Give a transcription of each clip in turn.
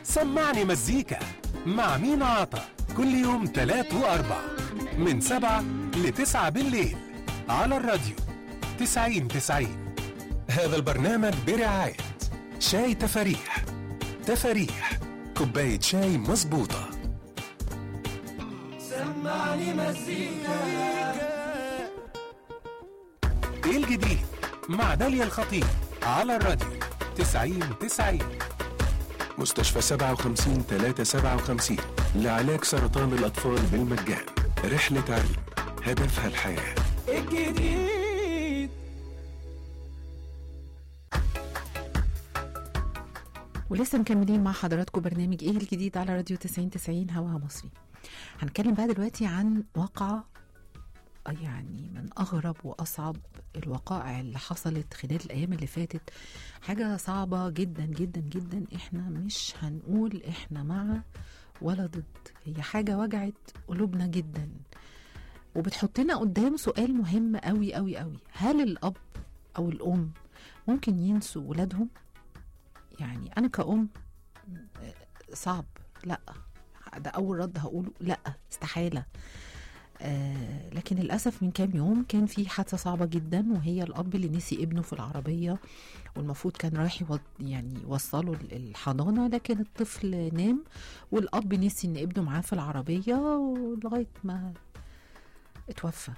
سمعني مزيكا مع مين عطا كل يوم تلات وأربع من سبعة لتسعة بالليل على الراديو تسعين تسعين هذا البرنامج برعاية شاي تفاريح تفاريح كوباية شاي مظبوطة سمعني مزيكا ايه الجديد مع داليا الخطيب على الراديو تسعين تسعين مستشفى سبعة وخمسين تلاتة سبعة وخمسين لعلاج سرطان الأطفال بالمجان رحلة علم هدفها الحياة الجديد ولسه مكملين مع حضراتكم برنامج ايه الجديد على راديو 90 90 هواها مصري هنتكلم بقى دلوقتي عن واقعة يعني من أغرب وأصعب الوقائع اللي حصلت خلال الأيام اللي فاتت حاجة صعبة جدا جدا جدا إحنا مش هنقول إحنا مع ولا ضد هي حاجة وجعت قلوبنا جدا وبتحطنا قدام سؤال مهم قوي قوي قوي هل الأب أو الأم ممكن ينسوا ولادهم يعني أنا كأم صعب لا ده أول رد هقوله لا استحالة آه لكن للأسف من كام يوم كان في حادثة صعبة جدا وهي الأب اللي نسي ابنه في العربية والمفروض كان رايح يو- يعني يوصله ال- الحضانة لكن الطفل نام والأب نسي إن ابنه معاه في العربية ولغاية ما اتوفى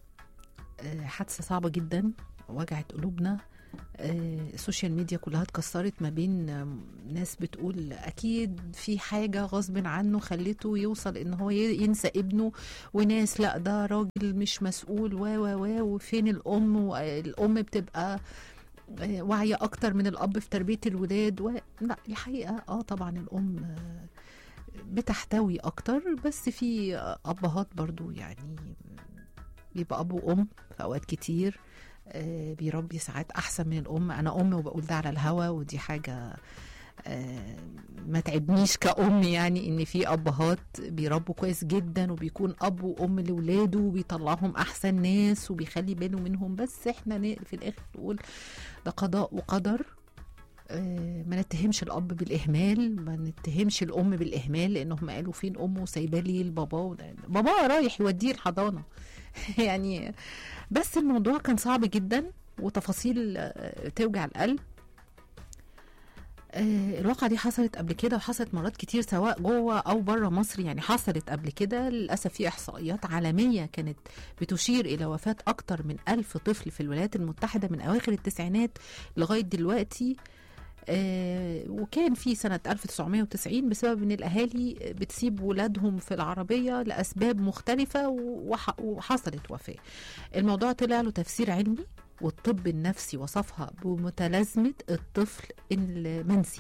آه حادثة صعبة جدا وجعت قلوبنا آه، السوشيال ميديا كلها اتكسرت ما بين آم، ناس بتقول اكيد في حاجه غصب عنه خلته يوصل ان هو ي- ينسى ابنه وناس لا ده راجل مش مسؤول و و و وفين الام والام بتبقى آه، واعيه اكتر من الاب في تربيه الولاد و... لا الحقيقه اه طبعا الام آه، بتحتوي اكتر بس في آه، ابهات برضو يعني بيبقى اب وام في اوقات كتير آه، بيربي ساعات احسن من الام انا ام وبقول ده على الهوا ودي حاجه آه، ما تعبنيش كأم يعني ان في ابهات بيربوا كويس جدا وبيكون اب وام لاولاده وبيطلعهم احسن ناس وبيخلي باله منهم بس احنا ن- في الاخر نقول ده قضاء وقدر آه، ما نتهمش الاب بالاهمال ما نتهمش الام بالاهمال لانهم قالوا فين امه سايبه لي البابا بابا رايح يوديه الحضانه يعني بس الموضوع كان صعب جدا وتفاصيل آه، توجع القلب آه، الواقعة دي حصلت قبل كده وحصلت مرات كتير سواء جوه أو بره مصر يعني حصلت قبل كده للأسف في إحصائيات عالمية كانت بتشير إلى وفاة أكتر من ألف طفل في الولايات المتحدة من أواخر التسعينات لغاية دلوقتي آه، وكان في سنة 1990 بسبب ان الاهالي بتسيب ولادهم في العربية لاسباب مختلفة وح- وحصلت وفاة الموضوع طلع له تفسير علمي والطب النفسي وصفها بمتلازمة الطفل المنسي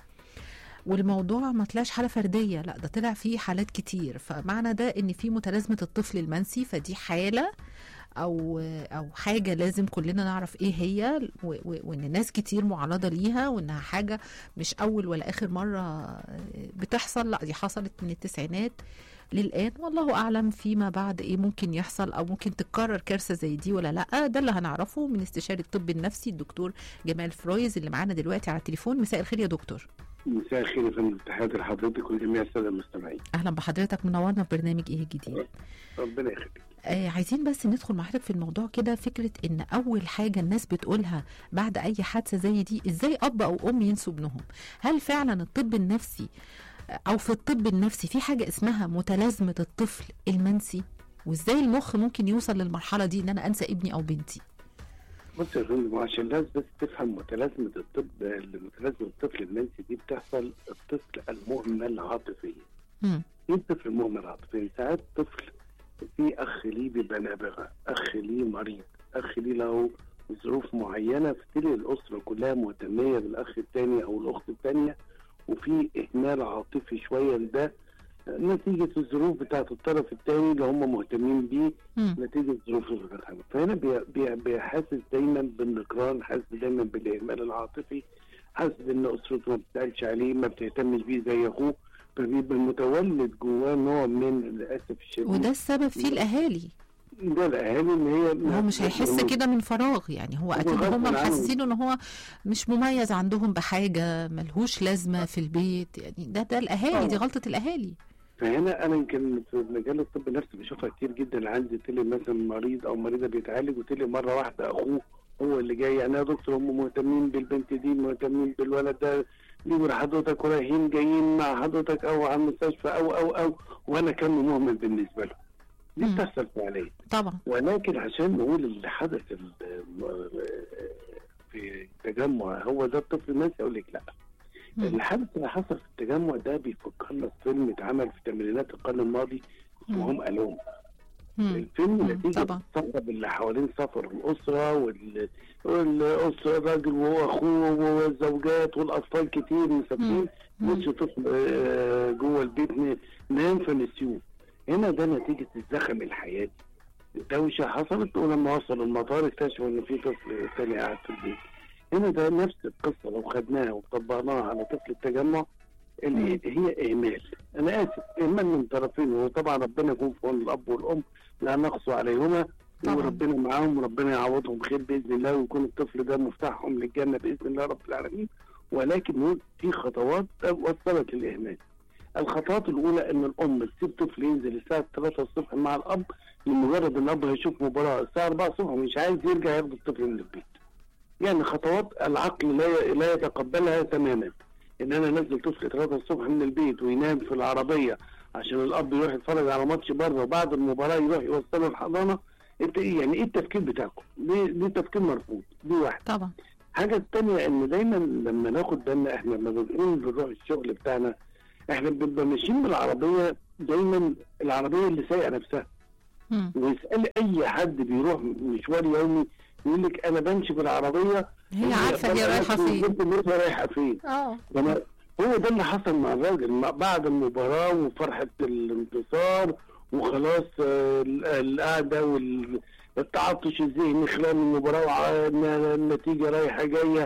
والموضوع ما طلعش حالة فردية لا ده طلع فيه حالات كتير فمعنى ده ان في متلازمة الطفل المنسي فدي حالة او او حاجه لازم كلنا نعرف ايه هي و- و- وان ناس كتير معرضه ليها وانها حاجه مش اول ولا اخر مره بتحصل لا دي حصلت من التسعينات للان والله اعلم فيما بعد ايه ممكن يحصل او ممكن تتكرر كارثه زي دي ولا لا ده اللي هنعرفه من استشاري الطب النفسي الدكتور جمال فرويز اللي معانا دلوقتي على التليفون مساء الخير يا دكتور مساء الخير يا فندم تحياتي لحضرتك ولجميع الساده المستمعين اهلا بحضرتك منورنا في برنامج ايه الجديد ربنا يخليك آه عايزين بس ندخل مع حضرتك في الموضوع كده فكرة ان اول حاجة الناس بتقولها بعد اي حادثة زي دي ازاي اب او ام ينسوا ابنهم هل فعلا الطب النفسي آه، او في الطب النفسي في حاجة اسمها متلازمة الطفل المنسي وازاي المخ ممكن يوصل للمرحلة دي ان انا انسى ابني او بنتي بص يا فندم عشان الناس بس تفهم متلازمه الطب متلازمه الطفل المنسي دي بتحصل الطفل المهمل عاطفيا مم. ايه الطفل المهمل عاطفيا؟ ساعات طفل في اخ ليه بيبقى نابغه، اخ ليه مريض، اخ ليه له ظروف معينه فتلاقي الاسره كلها مهتميه بالاخ الثاني او الاخت الثانيه وفي اهمال عاطفي شويه لده نتيجه الظروف بتاعت الطرف الثاني اللي هم مهتمين بيه مم. نتيجه ظروف الغرام فهنا بي- بي- بيحاسس دايما بالنكران حاسس دايما بالاهمال العاطفي حاسس ان اسرته ما بتسالش عليه ما بتهتمش بيه زي اخوه فبيبقى المتولد جواه نوع من للاسف الشديد وده السبب فيه الاهالي ده الاهالي ان هي هو مش هيحس كده من فراغ يعني هو اكيد غصب هم عنه. محسسينه ان هو مش مميز عندهم بحاجه ملهوش لازمه في البيت يعني ده ده الاهالي دي آه. غلطه الاهالي فهنا انا يمكن في مجال الطب النفسي بشوفها كتير جدا عندي تلي مثلا مريض او مريضه بيتعالج وتلي مره واحده اخوه هو اللي جاي يعني يا دكتور هم مهتمين بالبنت دي مهتمين بالولد ده بيجوا لحضرتك ورايحين جايين مع حضرتك او على المستشفى او او او وانا كان مهمل بالنسبه له دي مم. بتحصل فعليا طبعا ولكن عشان نقول اللي حدث ال- في التجمع هو ده الطفل الناسي اقول لك لا مم. اللي حدث اللي حصل في التجمع ده بيفكرنا فيلم اتعمل في ثمانينات القرن الماضي اسمه مم. هم الون مم. الفيلم مم. نتيجه طبعا. الصخب اللي حوالين سفر الاسره وال... والاسره الراجل وهو اخوه والزوجات والاطفال كتير مسافرين مم. نسيوا طفل آه، جوه البيت ن- نام فنسيوه هنا ده نتيجه الزخم الحياتي الدوشه حصلت ولما وصلوا المطار اكتشفوا ان في طفل تاني قاعد في البيت هنا ده نفس القصه لو خدناها وطبقناها على طفل التجمع اللي هي اهمال انا اسف اهمال من طرفين وطبعا ربنا يكون في عون الاب والام لا نقص عليهما طبعا. وربنا معاهم وربنا يعوضهم خير باذن الله ويكون الطفل ده مفتاحهم للجنه باذن الله رب العالمين ولكن هو في خطوات وصلت للاهمال الخطوات الاولى ان الام تسيب طفل ينزل الساعه 3 الصبح مع الاب لمجرد ان الاب هيشوف مباراه الساعه 4 الصبح مش عايز يرجع ياخد الطفل من البيت يعني خطوات العقل لا لا يتقبلها تماما ان انا انزل طفل 3 الصبح من البيت وينام في العربيه عشان الاب يروح يتفرج على ماتش بره وبعد المباراه يروح يوصله الحضانه انت ايه يعني ايه التفكير بتاعكم؟ دي دي تفكير مرفوض دي واحده طبعا الحاجه الثانيه ان دايما لما ناخد بالنا احنا لما بنقول بنروح الشغل بتاعنا احنا بنبقى ماشيين بالعربيه دايما العربيه اللي سايقه نفسها مم. ويسال اي حد بيروح مشوار يومي يقول لك انا بمشي بالعربيه هي عارفه هي رايحه فين بالظبط هي رايحه فين اه لما هو ده اللي حصل مع الراجل ما- بعد المباراة وفرحة الانتصار وخلاص آه، ال- القعدة والتعطش الذهني خلال المباراة والنتيجة رايحة جاية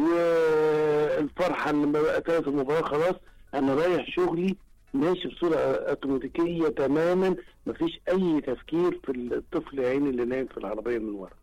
والفرحة لما بقى في المباراة خلاص أنا رايح شغلي ماشي بصورة أوتوماتيكية تماما مفيش أي تفكير في الطفل يا عيني اللي نايم في العربية من ورا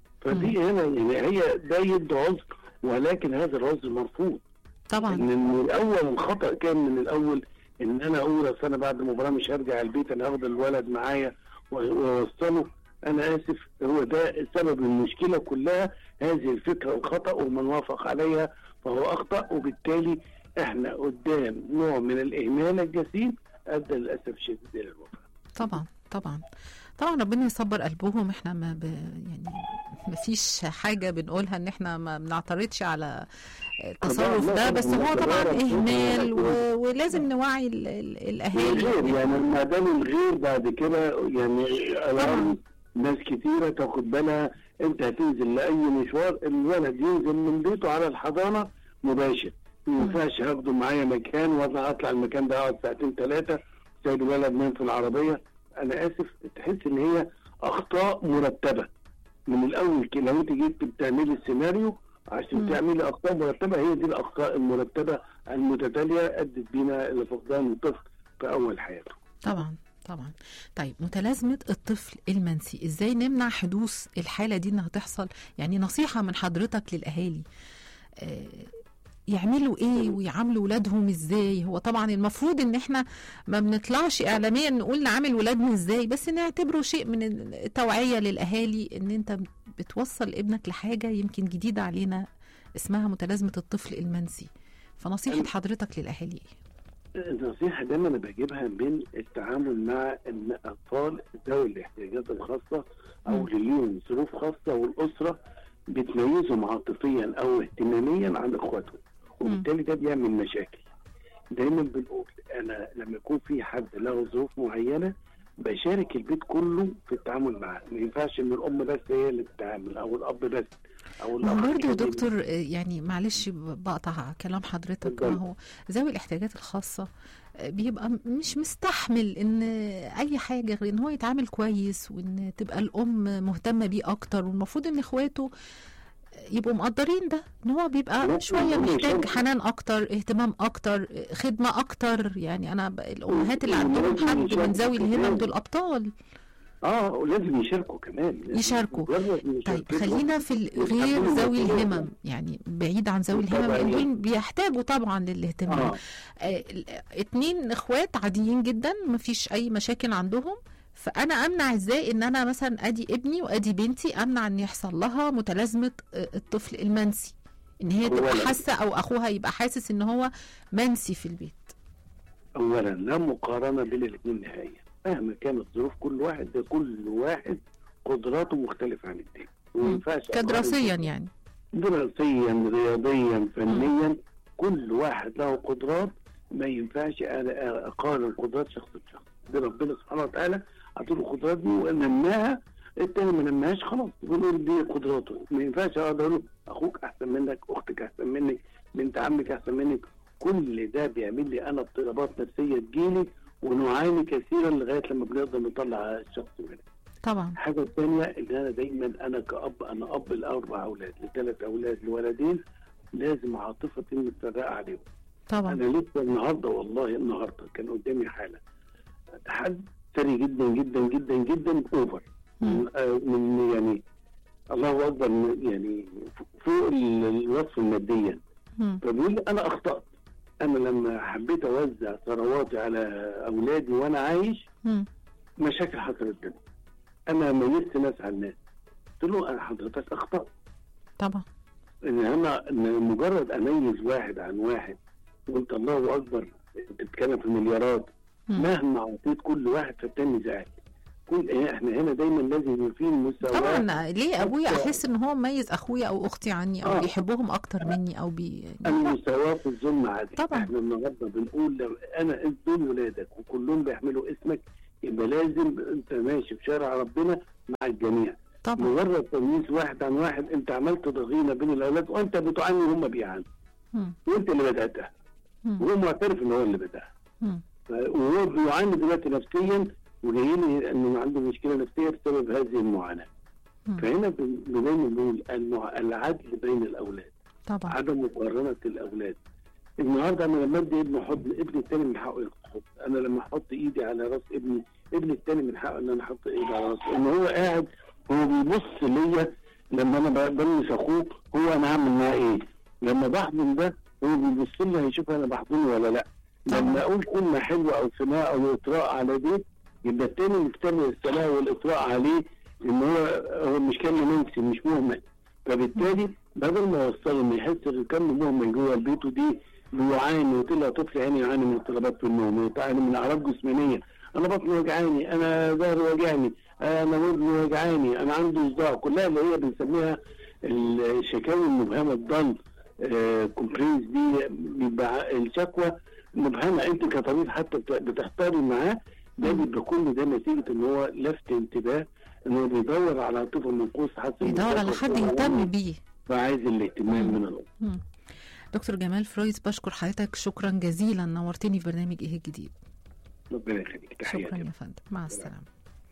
فدي هنا يعني هي ده يد عذر ولكن هذا العذر مرفوض طبعا ان من الاول الخطا كان من الاول ان انا اقول اصل انا بعد المباراه مش هرجع البيت انا هاخد الولد معايا و- واوصله انا اسف هو ده سبب المشكله كلها هذه الفكره الخطا ومن وافق عليها فهو اخطا وبالتالي احنا قدام نوع من الاهمال الجسيم ادى للاسف الشديد الى الوفاه. طبعا طبعا طبعا ربنا يصبر قلبهم احنا ما ب... يعني ما فيش حاجه بنقولها ان احنا ما بنعترضش على التصرف لا، ده طبعاً، بس هو لا، طبعا طبعاً. اهمال و... ولازم نوعي ال... ال... الغير الاهالي يعني ما دام الغير بعد كده يعني الان ناس كتيره تاخد بالها انت هتنزل لاي مشوار الولد ينزل من بيته على الحضانه مباشر ما ينفعش هاخده معايا مكان واطلع اطلع المكان ده اقعد ساعتين ثلاثه سيد الولد نام في العربيه انا اسف تحس ان هي اخطاء مرتبه من الاول كده لو انت جيت بتعملي السيناريو عشان مم. تعملي اخطاء مرتبه هي دي الاخطاء المرتبه المتتاليه ادت بينا لفقدان الطفل في اول حياته طبعا طبعا طيب متلازمة الطفل المنسي ازاي نمنع حدوث الحالة دي انها تحصل يعني نصيحة من حضرتك للأهالي آه، يعملوا ايه ويعاملوا ولادهم ازاي هو طبعا المفروض ان احنا ما بنطلعش اعلاميا نقول نعامل ولادنا ازاي بس نعتبره شيء من التوعية للأهالي ان انت بتوصل ابنك لحاجة يمكن جديدة علينا اسمها متلازمة الطفل المنسي فنصيحة حضرتك للأهالي ايه النصيحة دايما أنا بجيبها من التعامل مع إن أطفال ذوي الاحتياجات الخاصة أو مم. اللي ليهم ظروف خاصة والأسرة بتميزهم عاطفيا أو اهتماميا عن إخواتهم وبالتالي ده بيعمل مشاكل دايما بنقول أنا لما يكون في حد له ظروف معينة بشارك البيت كله في التعامل معاه ما ينفعش إن الأم بس هي اللي تتعامل أو الأب بس أو ما الأخ هو برضه يا كده. دكتور آه، يعني معلش ب- بقطع كلام حضرتك ما اتفضل. هو ذوي الاحتياجات الخاصة آه، بيبقى م- مش مستحمل ان اي حاجة غير ان هو يتعامل كويس وان تبقى الام مهتمة بيه اكتر والمفروض ان اخواته يبقوا مقدرين ده ان هو بيبقى لا، شوية هم محتاج يشوفوا. حنان اكتر اهتمام اكتر آه، خدمة اكتر يعني انا ب- الامهات اللي عندهم لازم حد من يشوفوا ذوي الهمم كمان. دول ابطال اه ولازم يشاركوا كمان لازم يشاركوا. مجرد طيب مشاركتهم خلينا في ال- غير يحبوا ذوي الموضوع. الهمم يعني بعيد عن ذوي الهمم طبعاً. لان دول بيحتاجوا طبعا للاهتمام اه آه، ال- اتنين اخوات عاديين جدا مفيش اي مشاكل عندهم فانا امنع ازاي ان انا مثلا ادي ابني وادي بنتي امنع ان يحصل لها متلازمه آه، الطفل المنسي ان هي تبقى أولاً. حاسه او اخوها يبقى حاسس ان هو منسي في البيت اولا لا مقارنه بين الاثنين نهائيا مهما كانت ظروف كل واحد ده كل واحد قدراته مختلفه عن التاني وما مم. ينفعش كدراسيا يعني دراسيا رياضيا فنيا كل واحد له قدرات ما ينفعش انا اقارن قدرات شخص بشخص دي ربنا سبحانه وتعالى اعطيله القدرات دي ونماها التاني ما نماهاش خلاص بنقول دي قدراته ما ينفعش اقعد اقول له اخوك احسن منك اختك احسن منك بنت عمك احسن منك كل ده بيعمل لي انا اضطرابات نفسيه تجيلي ونعاني كثيرا لغايه لما بنقدر نطلع الشخص منها طبعا الحاجة الثانية إن أنا دايما أنا كأب أنا أب لأربع أولاد لثلاث أولاد لولدين لازم عاطفتي متفرقة عليهم طبعا أنا لسه النهاردة والله النهاردة كان قدامي حالة حد ثري جدا جدا جدا جدا أوفر مم. من, آه، من يعني الله أكبر من- يعني فوق ال- الوصف الماديا مم. فبيقول لي أنا أخطأت أنا لما حبيت أوزع ثرواتي على أولادي وأنا عايش مم. مشاكل حصلت بينهم انا ميزت ناس على الناس قلت له انا حضرتك اخطات طبعا ان انا إن مجرد اميز واحد عن واحد وانت الله اكبر بتتكلم في مليارات مم. مهما اعطيت كل واحد فالتاني زعل كل احنا هنا دايما لازم يبقى في مساواه طبعا ليه ابويا احس ان هو مميز اخويا او اختي عني او آه. بيحبهم اكتر مني او بي لا. المساواه في الظلم عادي طبعا. احنا النهارده بنقول لو انا انت دول ولادك وكلهم بيحملوا اسمك يبقى لازم انت ماشي في شارع ربنا مع الجميع طبعا مجرد تمييز واحد عن واحد انت عملت ضغينه بين الاولاد وانت بتعاني وهم بيعانوا مم. وانت اللي بداتها مم. وهو معترف ان هو اللي بداها مم. ف- وهو بيعاني دلوقتي نفسيا وجاي لي انه عنده مشكله نفسيه بسبب هذه المعاناه مم. فهنا بن- دايما بنقول المع- العدل بين الاولاد طبعا عدم مقارنه الاولاد النهارده انا لما ادي ابني حضن ابني التاني من حقه ياخد حضن انا لما احط ايدي على راس ابني ابني التاني من حقه ان انا احط ايدي على راسه ان هو قاعد هو بيبص ليا لما انا ب- بلمس اخوه هو انا هعمل معاه ايه لما بحضن ده هو بيبص لي هيشوف انا بحضنه ولا لا لما اقول كلمه حلوه او ثناء او اطراء على ده يبقى التاني مجتمع الثناء والاطراء عليه ان هو هو مش كان منسي مش مهمل فبالتالي بدل ما اوصله انه يحس ان كان مهمل جوه البيت ودي بيعاني وطلع طفل عيني يعاني من اضطرابات في النوم يعاني من اعراض جسمانيه انا بطني وجعاني انا ظهري وجعني انا ودني وجعاني انا عندي صداع كلها اللي هي بنسميها الشكاوي المبهمه الضن كومبلينز دي بيبقى الشكوى مبهمه انت كطبيب حتى بت- بتحتاري معاه ده بيبقى كل ده نتيجه ان هو لفت انتباه ان هو بيدور على طفل منقوص حاسس بيدور على حد يهتم بيه فعايز الاهتمام من الأم مم. دكتور جمال فرويز بشكر حضرتك شكرا جزيلا نورتني في برنامج ايه الجديد ربنا يخليك شكرا تحياتي يا فندم مع السلامة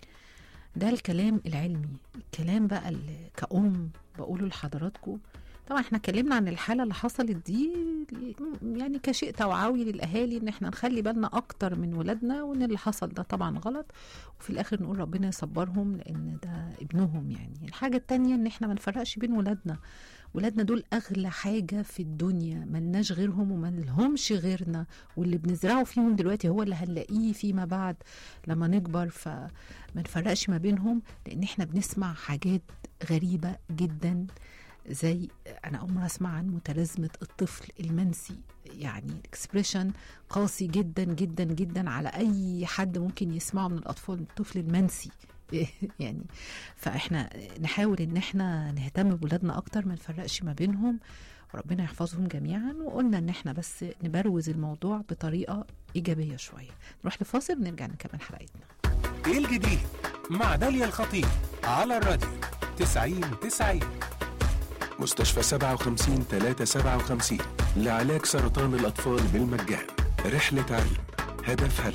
ده الكلام العلمي الكلام بقى اللي كأم بقوله لحضراتكم طبعا احنا اتكلمنا عن الحالة اللي حصلت دي يعني كشيء توعوي للأهالي ان احنا نخلي بالنا أكتر من ولادنا وان اللي حصل ده طبعا غلط وفي الآخر نقول ربنا يصبرهم لأن ده ابنهم يعني الحاجة التانية ان احنا ما نفرقش بين ولادنا ولادنا دول أغلى حاجة في الدنيا ملناش غيرهم وملهمش غيرنا واللي بنزرعه فيهم دلوقتي هو اللي هنلاقيه فيما بعد لما نكبر فما نفرقش ما بينهم لان احنا بنسمع حاجات غريبة جدا زي انا اول مره اسمع عن متلازمه الطفل المنسي يعني اكسبريشن قاسي جدا جدا جدا على اي حد ممكن يسمعه من الاطفال الطفل المنسي يعني فاحنا نحاول ان احنا نهتم بولادنا اكتر ما نفرقش ما بينهم وربنا يحفظهم جميعا وقلنا ان احنا بس نبروز الموضوع بطريقه ايجابيه شويه نروح لفاصل ونرجع نكمل حلقتنا ايه الجديد مع داليا الخطيب على الراديو 90 90 مستشفى 57 357 لعلاج سرطان الأطفال بالمجان رحلة علم هدفها